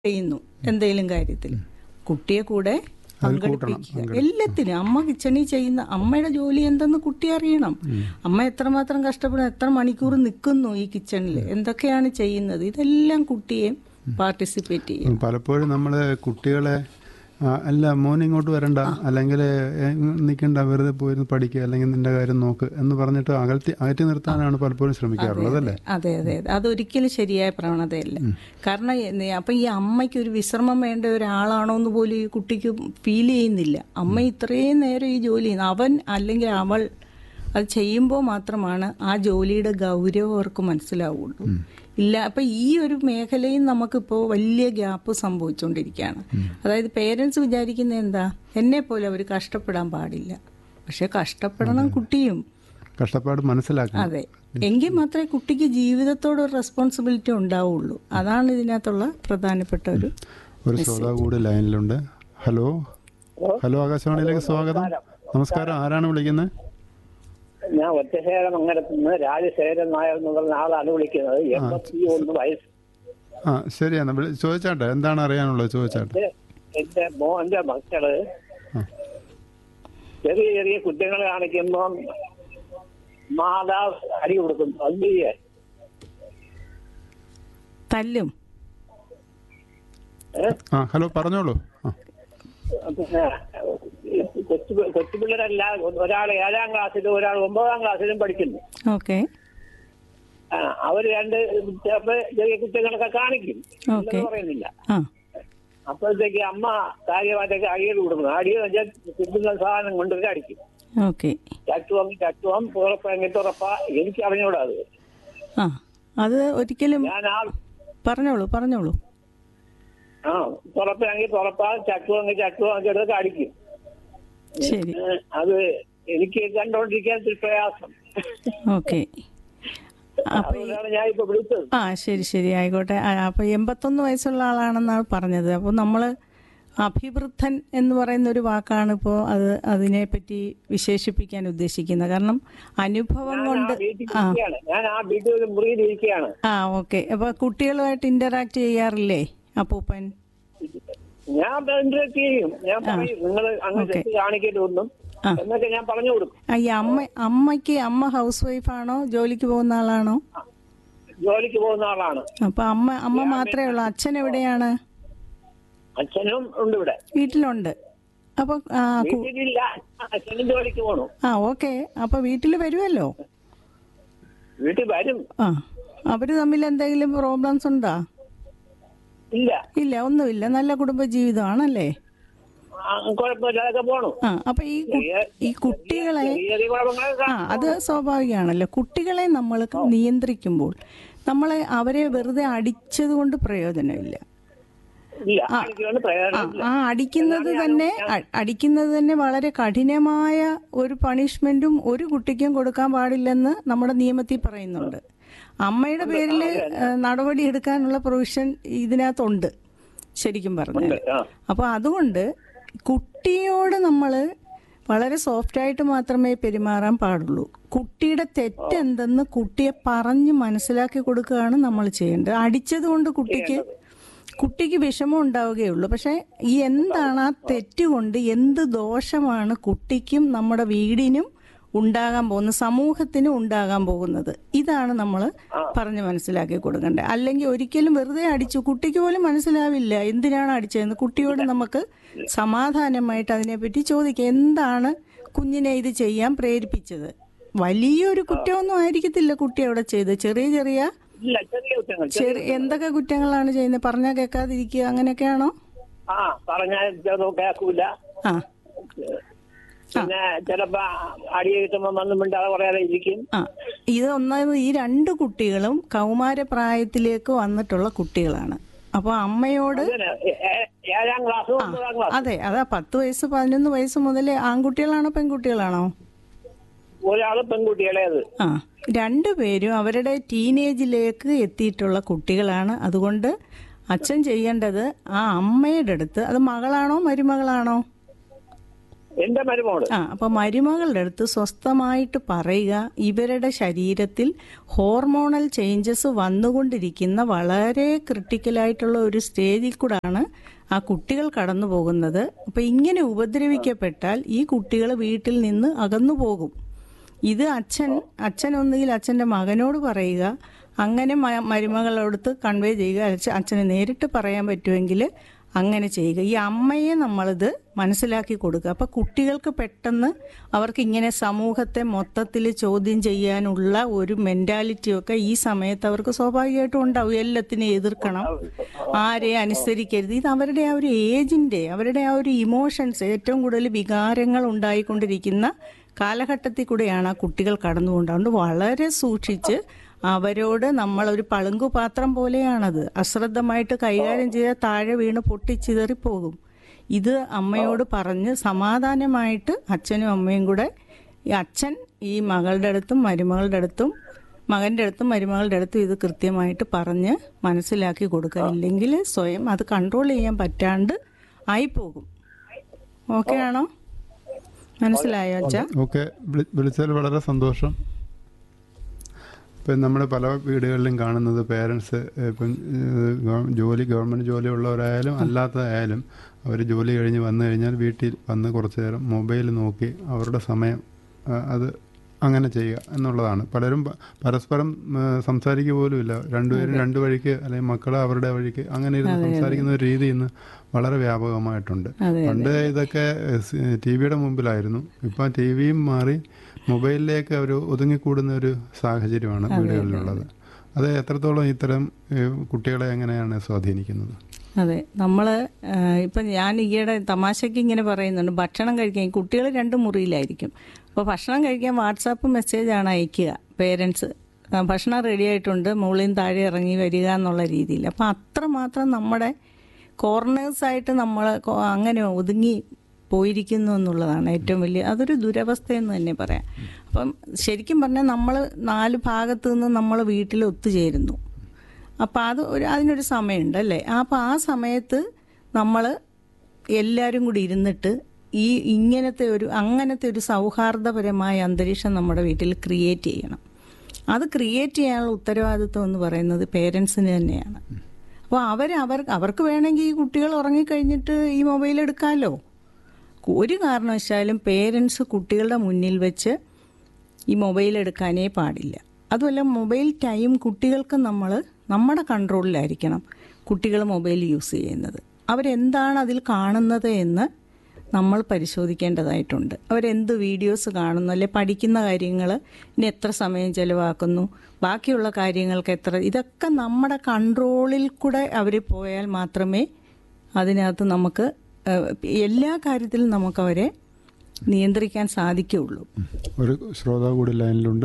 ചെയ്യുന്നു എന്തെങ്കിലും കാര്യത്തിൽ കുട്ടിയെ കൂടെ അതിൽ കൂട്ടണം, പങ്കെടുപ്പിക്കുക എല്ലാത്തിനും അമ്മ കിച്ചണിൽ ചെയ്യുന്ന അമ്മയുടെ ജോലി എന്തെന്ന് കുട്ടി അറിയണം അമ്മ എത്രമാത്രം കഷ്ടപ്പെടും എത്ര മണിക്കൂർ നിൽക്കുന്നു ഈ കിച്ചണിൽ എന്തൊക്കെയാണ് ചെയ്യുന്നത് ഇതെല്ലാം കുട്ടിയെ പാർട്ടിസിപ്പേറ്റ് ചെയ്യും പലപ്പോഴും നമ്മൾ കുട്ടികളെ ആ, അല്ല മോൻ ഇങ്ങോട്ട് വരണ്ട അല്ലെങ്കിൽ നിൽക്കണ്ട വെറുതെ പോയിരുന്ന് പഠിക്കുക അല്ലെങ്കിൽ നിന്റെ കാര്യം നോക്ക് എന്ന് പറഞ്ഞിട്ട് അകറ്റി അകറ്റി നിർത്താനാണ് പലപ്പോഴും ശ്രമിക്കാറുള്ളത് അല്ലേ അതെ അതെ അതെ അതൊരിക്കലും ശരിയായ പ്രവണതയല്ല കാരണം എ- അപ്പൊ ഈ അമ്മയ്ക്ക് ഒരു വിശ്രമം വേണ്ട ഒരാളാണോ എന്ന് പോലും ഈ കുട്ടിക്ക് ഫീൽ ചെയ്യുന്നില്ല അമ്മ ഇത്രയും നേരം ഈ ജോലി ചെയ്യുന്നു അവൻ അല്ലെങ്കിൽ അവൾ അത് ചെയ്യുമ്പോൾ മാത്രമാണ് ആ ജോലിയുടെ ഗൗരവം അവർക്ക് മനസ്സിലാവുള്ളൂ ഇല്ല അപ്പൊ ഈ ഒരു മേഖലയിൽ നമുക്കിപ്പോൾ വലിയ ഗ്യാപ്പ് സംഭവിച്ചുകൊണ്ടിരിക്കുകയാണ് അതായത് പേരൻസ് വിചാരിക്കുന്നത് എന്താ എന്നെ പോലെ അവർ കഷ്ടപ്പെടാൻ പാടില്ല പക്ഷെ കഷ്ടപ്പെടണം കുട്ടിയും കഷ്ടപ്പാട് മനസ്സിലാക്കണം അതെ എങ്കിൽ മാത്രമേ കുട്ടിക്ക് ജീവിതത്തോട് ഒരു റെസ്പോൺസിബിലിറ്റി ഉണ്ടാവുള്ളൂ അതാണ് ഇതിനകത്തുള്ള പ്രധാനപ്പെട്ട ഒരു ഒരു ശ്രോതാവ് കൂടി ലൈനിലുണ്ട് ഹലോ ഹലോ ആകാശവാണിയിലേക്ക് സ്വാഗതം നമസ്കാരം ആരാണ് വിളിക്കുന്നത് ഞാൻ ഒറ്റശേഖരം അങ്ങരത്തുനിന്ന് രാജശേഖരൻ നായർ എന്ന് പറഞ്ഞ ആളാണ് വിളിക്കുന്നത് എൺപത്തി ഒന്ന് വയസ്സ് ആ ശരിയാണ് വിളി- ചോദിച്ചാട്ടെ എന്താണ് അറിയാനുള്ളത് ചോദിച്ചാട്ടെ എന്റെ- എന്റെ മോന്റെ മക്കള് ആ. ചെറിയ ചെറിയ കുറ്റങ്ങൾ കാണിക്കുമ്പോൾ മാതാവ് അടി കൊടുക്കും അല്ലിയെ തല്ലും ആ ഹലോ പറഞ്ഞോളൂ ആ പിന്നെ കൊച്ചു കൊച്ചു പിള്ളേരല്ല ഒരാൾ ഏഴാം ക്ലാസ്സിലും ഒരാൾ ഒമ്പതാം ക്ലാസ്സിലും പഠിക്കുന്നു ഓക്കെ ആ, അവര് രണ്ട് ചിലപ്പോ ചെറിയ കുറ്റങ്ങളൊക്കെ കാണിക്കും ഓക്കെ ഇല്ലെന്ന് പറയുന്നില്ല ആ അപ്പോഴത്തേക്ക് അമ്മ കാര്യമായിട്ടൊക്കെ അടിയിൽ കൊടുക്കുന്നു അടിയെന്ന് വെച്ചാൽ കിട്ടുന്ന സാധനം കൊണ്ടൊക്കെ അടിക്കും ഓക്കെ ചട്ടുവം ചട്ടുവം പുറപ്പെങ്കിൽ തുറപ്പ എനിക്ക് അറിഞ്ഞൂടാ അത് ആ അത് ഒരിക്കലും ഞാൻ ആ പറഞ്ഞോളൂ പറഞ്ഞോളൂ ആ തുറപ്പാണെങ്കിൽ തുറപ്പ ചട്ടുവെങ്കിൽ ചട്ടുവം ചെറുതൊക്കെ അടിക്കും ശരി ഏ, അത് എനിക്ക് കണ്ടോണ്ടിരിക്കാൻ ഇത്തിരി പ്രയാസം ഓക്കെ അപ്പൊ ഈ- അതുകൊണ്ടാണ് ഞാൻ ഇപ്പൊ വിളിച്ചത് ആ ശരി ശരി ആയിക്കോട്ടെ ആ, അപ്പൊ എൺപത്തൊന്ന് വയസ്സുള്ള ആളാണെന്നാണ് പറഞ്ഞത് അപ്പോൾ നമ്മൾ അഭിവൃദ്ധൻ എന്ന് പറയുന്ന ഒരു വാക്കാണ് ഇപ്പോൾ അത് അതിനെപ്പറ്റി വിശേഷിപ്പിക്കാൻ ഉദ്ദേശിക്കുന്നത് കാരണം അനുഭവം ഞാൻ ആ കൊണ്ട് വീട്ടിൽ ആ ഇരിക്കുകയാണ് ഞാൻ ആ വീട്ടിൽ ഒരു മുറിയിൽ ഇരിക്കുകയാണ് ആ ഓക്കെ അപ്പൊ കുട്ടികളുമായിട്ട് ഇന്ററാക്ട് ചെയ്യാറില്ലേ അപ്പൂപ്പൻ ഞാൻ ഇന്ററാക്ട് ചെയ്യും ഞാൻ പറയും നിങ്ങൾ അങ്ങ് ഓക്കെ. തെറ്റ് കാണിക്കരുതൊന്നും ആ. എന്നൊക്കെ ഞാൻ പറഞ്ഞു കൊടുക്കും ആ, ഈ അമ്മ അമ്മയ്ക്ക് അമ്മ ഹൗസ് വൈഫാണോ ജോലിക്ക് പോകുന്ന ആളാണോ ജോലിക്ക് പോകുന്ന ആളാണ് അപ്പൊ അമ്മ അമ്മ മാത്രമേ ഉള്ളൂ അച്ഛൻ എവിടെയാണ് അച്ഛനും ഉണ്ട് ഇവിടെ വീട്ടിലുണ്ട് അപ്പൊ ആ കു- വീട്ടിലില്ല അച്ഛനും ജോലിക്ക് പോണു ആ ഓക്കെ അപ്പൊ വീട്ടിൽ വരുമല്ലോ വീട്ടിൽ വരും ആ അവര് തമ്മിൽ എന്തെങ്കിലും പ്രോബ്ലംസ് ഉണ്ടോ ഇല്ല ഇല്ല ഒന്നുമില്ല നല്ല കുടുംബ ജീവിതമാണല്ലേ ആ, കുഴപ്പമില്ലാതൊക്കെ പോണു ആ അപ്പൊ ഈ കു- ഈ കുട്ടികളെ ചെറിയ ചെറിയ കുഴപ്പങ്ങളൊക്കെ ആ അത് സ്വാഭാവികമാണല്ലോ കുട്ടികളെ നമ്മൾ നിയന്ത്രിക്കുമ്പോൾ നമ്മളെ അവരെ വെറുതെ അടിച്ചത് കൊണ്ട് പ്രയോജനമില്ല ഇല്ല എനിക്കൊന്നും ആ പ്രയോജനമില്ല ആ അടിക്കുന്നത് തന്നെ അ- അടിക്കുന്നത് തന്നെ വളരെ കഠിനമായ ഒരു പണിഷ്മെന്റും ഒരു കുട്ടിക്കും കൊടുക്കാൻ പാടില്ലെന്ന് നമ്മുടെ നിയമത്തിൽ പറയുന്നുണ്ട് അമ്മയുടെ പേരിൽ നടപടി എടുക്കാനുള്ള പ്രൊവിഷൻ ഇതിനകത്തുണ്ട് ശരിക്കും പറഞ്ഞാൽ ആ. അപ്പോൾ അതുകൊണ്ട് കുട്ടിയോട് നമ്മൾ വളരെ സോഫ്റ്റായിട്ട് മാത്രമേ പെരുമാറാൻ പാടുള്ളൂ കുട്ടിയുടെ തെറ്റെന്തെന്ന് കുട്ടിയെ പറഞ്ഞ് മനസ്സിലാക്കി കൊടുക്കുകയാണ് നമ്മൾ ചെയ്യേണ്ടത് അടിച്ചത് കൊണ്ട് കുട്ടിക്ക് കുട്ടിക്ക് വിഷമം ഉണ്ടാവുകയുള്ളൂ പക്ഷെ ഈ എന്താണ് ആ തെറ്റ് കൊണ്ട് എന്ത് ദോഷമാണ് കുട്ടിക്കും നമ്മുടെ വീടിനും ഉണ്ടാകാൻ പോകുന്നത് സമൂഹത്തിനും ഉണ്ടാകാൻ പോകുന്നത് ഇതാണ് നമ്മൾ പറഞ്ഞ് മനസ്സിലാക്കി കൊടുക്കേണ്ടത് അല്ലെങ്കിൽ ഒരിക്കലും വെറുതെ അടിച്ചു കുട്ടിക്ക് പോലും മനസ്സിലാവില്ല എന്തിനാണ് അടിച്ചതെന്ന് കുട്ടിയോട് നമുക്ക് സമാധാനമായിട്ട് അതിനെപ്പറ്റി ചോദിക്കാം എന്താണ് കുഞ്ഞിനെ ഇത് ചെയ്യാൻ പ്രേരിപ്പിച്ചത് വലിയൊരു കുറ്റമൊന്നും ആയിരിക്കത്തില്ല കുട്ടി അവിടെ ചെയ്ത് ചെറിയ ചെറിയ ഇല്ല ചെറിയ കുറ്റങ്ങൾ ചെറിയ- ചെറിയ എന്തൊക്കെ കുറ്റങ്ങളാണ് ചെയ്യുന്നത് പറഞ്ഞാൽ കേൾക്കാതിരിക്കുക അങ്ങനെയൊക്കെയാണോ ആ പറഞ്ഞാൽ ചെറുതും കേൾക്കൂല ആ പിന്നെ ചിലപ്പോ അടി കിട്ടുമ്പോ വന്നും മിണ്ടാതെ പറയാതെ ഇരിക്കും ആ ഇത് ഒന്നാമത് ഈ രണ്ട് കുട്ടികളും കൗമാരപ്രായത്തിലേക്ക് വന്നിട്ടുള്ള കുട്ടികളാണ് അപ്പോൾ അമ്മയോട് അങ്ങനെ ഏ- ഏ- ഏഴാം ക്ലാസ്സും ഒമ്പതാം ക്ലാസ് അതെ അതാ പത്ത് വയസ്സ് പതിനൊന്ന് വയസ്സ് മുതൽ ആൺകുട്ടികളാണോ പെൺകുട്ടികളാണോ ഒരാള് പെൺകുട്ടികളേത് ആ രണ്ടുപേരും അവരുടെ ടീനേജിലേക്ക് എത്തിയിട്ടുള്ള കുട്ടികളാണ് അതുകൊണ്ട് അച്ഛൻ ചെയ്യേണ്ടത് ആ അമ്മയുടെ അടുത്ത് അത് മകളാണോ മരുമകളാണോ എന്റെ മരുമോള് ആ അപ്പൊ മരുമകളുടെ അടുത്ത് സ്വസ്ഥമായിട്ട് പറയുക ഇവരുടെ ശരീരത്തിൽ ഹോർമോണൽ ചേഞ്ചസ് വന്നുകൊണ്ടിരിക്കുന്ന വളരെ ക്രിട്ടിക്കലായിട്ടുള്ള ഒരു സ്റ്റേജിൽ കൂടാണ് ആ കുട്ടികൾ കടന്നു പോകുന്നത് അപ്പൊ ഇങ്ങനെ ഉപദ്രവിക്കപ്പെട്ടാൽ ഈ കുട്ടികൾ വീട്ടിൽ നിന്ന് അകന്നു പോകും ഇത് അച്ഛൻ അച്ഛൻ ഒന്നുകിൽ അച്ഛൻ്റെ മകനോട് പറയുക അങ്ങനെ മ- മരുമകളോടുത്ത് കൺവേ ചെയ്യുക അച്ഛ- അച്ഛന് നേരിട്ട് പറയാൻ പറ്റുമെങ്കിൽ അങ്ങനെ ചെയ്യുക ഈ അമ്മയെ നമ്മളിത് മനസ്സിലാക്കി കൊടുക്കുക അപ്പം കുട്ടികൾക്ക് പെട്ടെന്ന് അവർക്ക് ഇങ്ങനെ സമൂഹത്തെ മൊത്തത്തിൽ ചോദ്യം ചെയ്യാനുള്ള ഒരു മെൻറ്റാലിറ്റിയൊക്കെ ഈ സമയത്ത് അവർക്ക് സ്വാഭാവികമായിട്ടും ഉണ്ടാവും എല്ലാത്തിനെയും എതിർക്കണം ആരെ അനുസരിക്കരുത് ഇത് അവരുടെ ആ ഒരു ഏജിൻ്റെ അവരുടെ ആ ഒരു ഇമോഷൻസ് ഏറ്റവും കൂടുതൽ വികാരങ്ങൾ ഉണ്ടായിക്കൊണ്ടിരിക്കുന്ന കാലഘട്ടത്തിൽ കൂടെയാണ് ആ കുട്ടികൾ കടന്നുകൊണ്ടുകൊണ്ട് വളരെ സൂക്ഷിച്ച് അവരോട് നമ്മളൊരു പളുങ്കു പാത്രം പോലെയാണത് അശ്രദ്ധമായിട്ട് കൈകാര്യം ചെയ്താൽ താഴെ വീണ് പൊട്ടിച്ചിതറിപ്പോകും ഇത് അമ്മയോട് പറഞ്ഞ് സമാധാനമായിട്ട് അച്ഛനും അമ്മയും കൂടെ ഈ അച്ഛൻ ഈ മകളുടെ അടുത്തും മരുമകളുടെ അടുത്തും മകൻ്റെ അടുത്തും മരുമകളുടെ അടുത്തും ഇത് കൃത്യമായിട്ട് പറഞ്ഞ് മനസ്സിലാക്കി കൊടുക്കുക ഇല്ലെങ്കിൽ സ്വയം അത് കൺട്രോൾ ചെയ്യാൻ പറ്റാണ്ട് ആയിപ്പോകും ഓക്കെ ആണോ മനസ്സിലായോ അച്ഛാ ഓക്കെ വിളിച്ചതിൽ വളരെ സന്തോഷം ഇപ്പം നമ്മൾ പല വീടുകളിലും കാണുന്നത് പേരൻസ് ഇപ്പം ഏഹ്, ഗവ- ജോലി ഗവൺമെൻറ് ജോലിയുള്ളവരായാലും അല്ലാത്തതായാലും അവർ ജോലി കഴിഞ്ഞ് വന്നു കഴിഞ്ഞാൽ വീട്ടിൽ വന്ന് കുറച്ച് നേരം മൊബൈൽ നോക്കി അവരുടെ സമയം ആ, അത് അങ്ങനെ ചെയ്യുക എന്നുള്ളതാണ് പലരും പ- പരസ്പരം ആ, സംസാരിക്കുക പോലുമില്ല രണ്ടുപേരും രണ്ട് വഴിക്ക് അല്ലെങ്കിൽ മക്കൾ അവരുടെ വഴിക്ക് അങ്ങനെ ഇരുന്ന് സംസാരിക്കുന്ന ഒരു രീതി ഇന്ന് വളരെ വ്യാപകമായിട്ടുണ്ട് അതെ പണ്ട് ഇതൊക്കെ ടി വിയുടെ മുമ്പിലായിരുന്നു ഇപ്പം ടി വിയും മാറി മൊബൈലിലേക്ക് അവർ ഒതുങ്ങിക്കൂടുന്ന ഒരു സാഹചര്യമാണ് വീടുകളിലുള്ളത് അത് എത്രത്തോളം ഇത്തരം ഏഹ്, കുട്ടികളെ എങ്ങനെയാണ് സ്വാധീനിക്കുന്നത് അതെ നമ്മൾ ഇപ്പം ഞാൻ ഈയിടെ തമാശയ്ക്ക് ഇങ്ങനെ പറയുന്നുണ്ട് ഭക്ഷണം കഴിക്കാൻ കുട്ടികൾ രണ്ട് മുറിയിലായിരിക്കും അപ്പോൾ ഭക്ഷണം കഴിക്കാൻ വാട്സാപ്പ് മെസ്സേജാണ് അയക്കുക പേരൻസ് ഭക്ഷണം റെഡി ആയിട്ടുണ്ട് മുകളിൽ നിന്ന് താഴെ ഇറങ്ങി വരിക എന്നുള്ള രീതിയിൽ അപ്പോൾ അത്രമാത്രം നമ്മുടെ കോർണേഴ്സായിട്ട് നമ്മൾ അങ്ങനെ ഒതുങ്ങി പോയിരിക്കുന്നു എന്നുള്ളതാണ് ഏറ്റവും വലിയ അതൊരു ദുരവസ്ഥയെന്ന് തന്നെ പറയാം അപ്പം ശരിക്കും പറഞ്ഞാൽ നമ്മൾ നാല് ഭാഗത്തു നിന്ന് നമ്മൾ വീട്ടിൽ ഒത്തുചേരുന്നു അപ്പോൾ അത് ഒരു അതിനൊരു സമയമുണ്ട് അല്ലേ അപ്പോൾ ആ സമയത്ത് നമ്മൾ എല്ലാവരും കൂടി ഇരുന്നിട്ട് ഈ ഇങ്ങനത്തെ ഒരു അങ്ങനത്തെ ഒരു സൗഹാർദ്ദപരമായ അന്തരീക്ഷം നമ്മുടെ വീട്ടിൽ ക്രിയേറ്റ് ചെയ്യണം അത് ക്രിയേറ്റ് ചെയ്യാനുള്ള ഉത്തരവാദിത്വം എന്ന് പറയുന്നത് പേരൻസിന് തന്നെയാണ് അപ്പോൾ അവർ അവർ അവർക്ക് വേണമെങ്കിൽ ഈ കുട്ടികൾ ഉറങ്ങിക്കഴിഞ്ഞിട്ട് ഈ മൊബൈൽ എടുക്കാമല്ലോ ഒരു കാരണവശാലും പേരൻസ് കുട്ടികളുടെ മുന്നിൽ വെച്ച് ഈ മൊബൈൽ എടുക്കാനേ പാടില്ല അതുമല്ല മൊബൈൽ ടൈം കുട്ടികൾക്ക് നമ്മൾ നമ്മുടെ കൺട്രോളിലായിരിക്കണം കുട്ടികൾ മൊബൈൽ യൂസ് ചെയ്യുന്നത് അവരെന്താണ് അതിൽ കാണുന്നത് എന്ന് നമ്മൾ പരിശോധിക്കേണ്ടതായിട്ടുണ്ട് അവരെന്ത് വീഡിയോസ് കാണുന്നു അല്ലെ പഠിക്കുന്ന കാര്യങ്ങൾ ഇനി എത്ര സമയം ചിലവാക്കുന്നു ബാക്കിയുള്ള കാര്യങ്ങൾക്ക് എത്ര ഇതൊക്കെ നമ്മുടെ കൺട്രോളിൽ കൂടെ അവർ പോയാൽ മാത്രമേ അതിനകത്ത് നമുക്ക് ഏഹ്, എല്ലാ കാര്യത്തിലും നമുക്കവരെ നിയന്ത്രിക്കാൻ സാധിക്കുകയുള്ളൂ ഒരു ശ്രോതാവ് കൂടി ലൈനിലുണ്ട്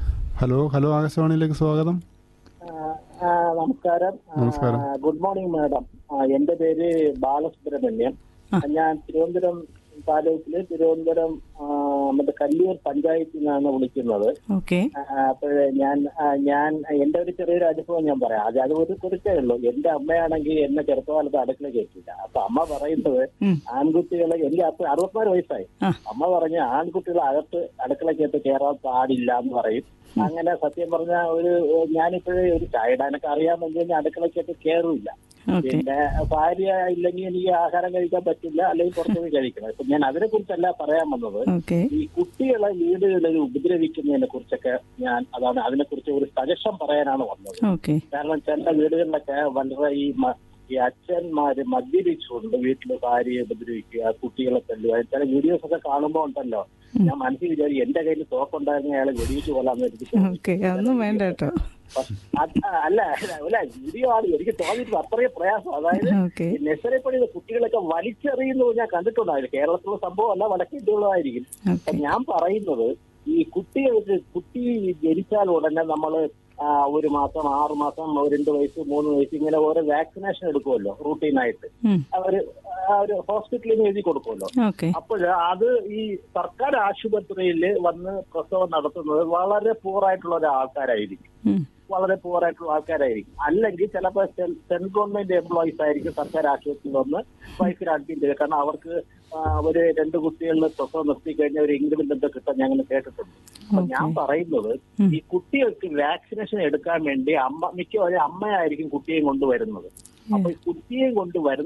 ഹലോ ഹലോ ആകാശവാണിയിലേക്ക് സ്വാഗതം ആ, ആ, നമസ്കാരം നമസ്കാരം. ആ, ഗുഡ് മോർണിംഗ് മാഡം ആ, എന്റെ പേര് ബാലസുബ്രഹ്മണ്യൻ ഞാൻ തിരുവനന്തപുരം താലൂക്കില് തിരുവനന്തപുരം ആ, മറ്റേ കല്ലൂർ പഞ്ചായത്തിൽ നിന്നാണ് വിളിക്കുന്നത് ഓക്കെ അപ്പോഴേ ഞാൻ ആ, ഞാൻ എന്റെ ഒരു ചെറിയൊരു അനുഭവം ഞാൻ പറയാം അത് അത് ഒരു കുറിച്ചേ ഉള്ളൂ എന്റെ അമ്മയാണെങ്കിൽ എന്നെ ചെറുപ്പകാലത്ത് അടുക്കള കയറ്റില്ല അപ്പൊ അമ്മ പറയുന്നത് ഉം. ആൺകുട്ടികളെ എനിക്ക് അപ്പൊ അറുപത്തിനാല് വയസ്സായി ആ. അമ്മ പറഞ്ഞ ആൺകുട്ടികൾ അകത്ത് അടുക്കളക്കകത്ത് കയറാൻ പാടില്ല എന്ന് പറയും അങ്ങനെ സത്യം പറഞ്ഞ ഒരു ഞാനിപ്പോഴേ ഒരു ചായ ഇടാനൊക്കെ അറിയാമെങ്കിൽ ഞാൻ അടുക്കളക്കകത്ത് കയറില്ല ഓക്കെ പിന്നെ ഭാര്യ ഇല്ലെങ്കിൽ എനിക്ക് ആഹാരം കഴിക്കാൻ പറ്റില്ല അല്ലെങ്കിൽ പുറത്തുപോയി കഴിക്കണം ഇപ്പൊ ഞാൻ അതിനെ കുറിച്ചല്ല പറയാൻ വന്നത് ഓക്കെ ഈ കുട്ടികളെ വീടുകളിൽ ഉപദ്രവിക്കുന്നതിനെ കുറിച്ചൊക്കെ ഞാൻ അതാണ് അതിനെ കുറിച്ച് ഒരു സജഷൻ പറയാനാണ് വന്നത് ഓക്കെ കാരണം ചില വീടുകളിലൊക്കെ വളരെ ഈ മ- ഈ അച്ഛന്മാര് മദ്യപിച്ചുകൊണ്ട് വീട്ടില് ഭാര്യയെ ഉപദ്രവിക്കുക കുട്ടികളെ തല്ലുക ചില വീഡിയോസ് ഒക്കെ കാണുമ്പോ ഉണ്ടല്ലോ ഞാൻ മനസ്സിൽ വിചാരിക്കും എന്റെ കയ്യിൽ തോക്കുണ്ടായിരുന്ന അയാളെ വെടിവെച്ച് കൊല്ലാന്ന് എനിക്ക് തോന്നി. ഓക്കെ അതൊന്നും വേണ്ട കേട്ടോ അത് അല്ല അല്ല വീഡിയോ ആണ് എനിക്ക് തോന്നിയിട്ട് അത്രയും പ്രയാസം അതായത് ഓക്കെ നെസറി പണി കുട്ടികളൊക്കെ വലിച്ചെറിയുന്നത് ഞാൻ കണ്ടിട്ടുണ്ടായിരുന്നു കേരളത്തിലുള്ള സംഭവം അല്ല വടക്കേറ്റുള്ളതായിരിക്കും അപ്പൊ ഓക്കെ ഞാൻ പറയുന്നത് ഈ കുട്ടികൾക്ക് കുട്ടി ജനിച്ചാൽ ഉടനെ നമ്മൾ ഒരു മാസം ആറ് മാസം രണ്ട് വയസ്സ് മൂന്ന് വയസ്സ് ഇങ്ങനെ ഓരോ വാക്സിനേഷൻ എടുക്കുമല്ലോ റൂട്ടീനായിട്ട് അവര് ആ ഒരു ഹോസ്പിറ്റലിൽ നിന്ന് എഴുതി കൊടുക്കുമല്ലോ ഓക്കെ അപ്പോൾ അത് ഈ സർക്കാർ ആശുപത്രിയിൽ വന്ന് പ്രസവം നടത്തുന്നത് വളരെ പൂറായിട്ടുള്ള ഒരു ആൾക്കാരായിരിക്കും വളരെ പൂർ ആയിട്ടുള്ള ആൾക്കാരായിരിക്കും അല്ലെങ്കിൽ ചിലപ്പോൾ സെൻട്രൽ ഗവൺമെന്റ് എംപ്ലോയീസ് ആയിരിക്കും സർക്കാർ ആശുപത്രിയിൽ വന്ന് വൈഫിന് അഡ്മിറ്റ് ചെയ്യുക കാരണം അവർക്ക് ആ, ഒരു രണ്ട് കുട്ടികളിൽ പ്രസവം നിർത്തി കഴിഞ്ഞാൽ ഒരു ഇൻക്രിമെന്റ് ഒക്കെ കിട്ടാൻ ഞാൻ അങ്ങനെ കേട്ടിട്ടുണ്ട് അപ്പൊ ഞാൻ പറയുന്നത് ഈ കുട്ടികൾക്ക് വാക്സിനേഷൻ എടുക്കാൻ വേണ്ടി അമ്മ മിക്കവാറും അമ്മയായിരിക്കും കുട്ടിയെയും കൊണ്ടുവരുന്നത് അപ്പൊ ഈ കുട്ടിയെയും കൊണ്ടുവരുന്ന